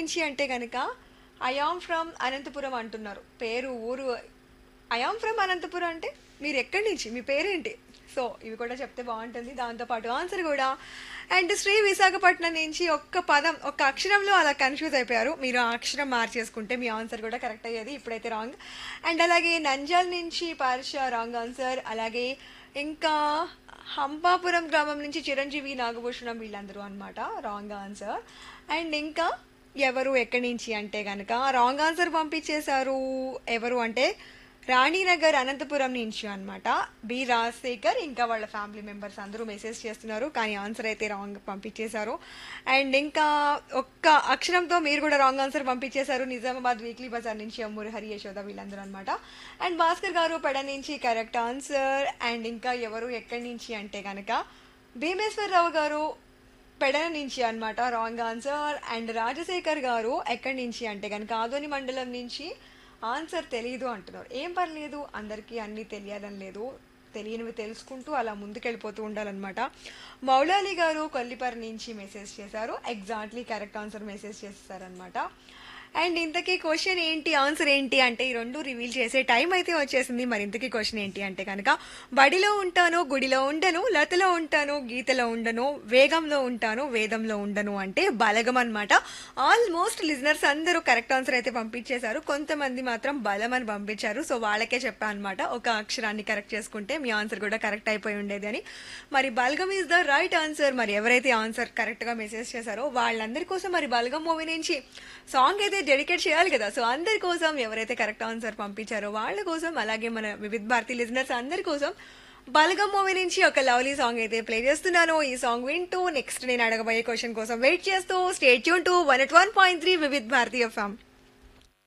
నుంచి అంటే కనుక ఐఆమ్ ఫ్రమ్ అనంతపురం అంటున్నారు పేరు ఊరు ఐఆమ్ ఫ్రమ్ అనంతపురం అంటే మీరు ఎక్కడి నుంచి మీ పేరేంటి సో ఇవి కూడా చెప్తే బాగుంటుంది దాంతోపాటు ఆన్సర్ కూడా అండ్ శ్రీ విశాఖపట్నం నుంచి ఒక్క పదం ఒక్క అక్షరంలో అలా కన్ఫ్యూజ్ అయిపోయారు మీరు ఆ అక్షరం మార్చేసుకుంటే మీ ఆన్సర్ కూడా కరెక్ట్ అయ్యేది ఇప్పుడైతే రాంగ్ అండ్ అలాగే నంజాల్ నుంచి పార్ష రాంగ్ ఆన్సర్ అలాగే ఇంకా హంపాపురం గ్రామం నుంచి చిరంజీవి నాగభూషణం వీళ్ళందరూ అనమాట రాంగ్ ఆన్సర్ అండ్ ఇంకా ఎవరు ఎక్కడి నుంచి అంటే కనుక రాంగ్ ఆన్సర్ పంపించేశారు ఎవరు అంటే రాణీనగర్ అనంతపురం నుంచి అనమాట బి రాజశేఖర్ ఇంకా వాళ్ళ ఫ్యామిలీ మెంబర్స్ అందరూ మెసేజ్ చేస్తున్నారు కానీ ఆన్సర్ అయితే రాంగ్ పంపించేశారు అండ్ ఇంకా ఒక్క అక్షరంతో మీరు కూడా రాంగ్ ఆన్సర్ పంపించేశారు నిజామాబాద్ వీక్లీ బజార్ నుంచి అమ్మూరి హరి యశోద వీళ్ళందరూ అనమాట అండ్ భాస్కర్ గారు పెడ నుంచి కరెక్ట్ ఆన్సర్ అండ్ ఇంకా ఎవరు ఎక్కడి నుంచి అంటే కనుక భీమేశ్వరరావు గారు పెడన నుంచి అన్నమాట రాంగ్ ఆన్సర్ అండ్ రాజశేఖర్ గారు ఎక్కడి నుంచి అంటే కనుక ఆదోని మండలం నుంచి ఆన్సర్ తెలియదు అంటున్నారు ఏం పర్లేదు అందరికీ అన్నీ తెలియాలని లేదు తెలియనివి తెలుసుకుంటూ అలా ముందుకెళ్ళిపోతూ ఉండాలన్నమాట మౌలాలి గారు కొల్లిపర్ నుంచి మెసేజ్ చేశారు ఎగ్జాక్ట్లీ కరెక్ట్ ఆన్సర్ మెసేజ్ చేస్తారనమాట అండ్ ఇంతకీ క్వశ్చన్ ఏంటి ఆన్సర్ ఏంటి అంటే ఈ రెండు రివీల్ చేసే టైం అయితే వచ్చేసింది మరి ఇంతకీ క్వశ్చన్ ఏంటి అంటే కనుక బడిలో ఉంటాను గుడిలో ఉండను లతలో ఉంటాను గీతలో ఉండను వేగంలో ఉంటాను వేదంలో ఉండను అంటే బలగం అనమాట ఆల్మోస్ట్ లిజనర్స్ అందరూ కరెక్ట్ ఆన్సర్ అయితే పంపించేశారు కొంతమంది మాత్రం బలం అని పంపించారు సో వాళ్ళకే చెప్పాను అనమాట ఒక అక్షరాన్ని కరెక్ట్ చేసుకుంటే మీ ఆన్సర్ కూడా కరెక్ట్ అయిపోయి ఉండేది అని మరి Balagam is the right answer మరి ఎవరైతే ఆన్సర్ కరెక్ట్గా మెసేజ్ చేశారో వాళ్ళందరి కోసం మరి బల్గం మూవీ నుంచి సాంగ్ అయితే డెడికేట్ చేయాలి కదా సో అందరి కోసం ఎవరైతే కరెక్ట్ ఆన్సర్ పంపించారో వాళ్ళ కోసం అలాగే మన వివిధ భారతి లిజనర్స్ అందరి కోసం బల్గం మూవీ నుంచి ఒక లవ్లీ సాంగ్ అయితే ప్లే చేస్తున్నాను ఈ సాంగ్ వింటూ నెక్స్ట్ నేను అడగబోయే క్వశ్చన్ కోసం వెయిట్ చేస్తూ stay tuned to one nought one point three Vividh Bharati form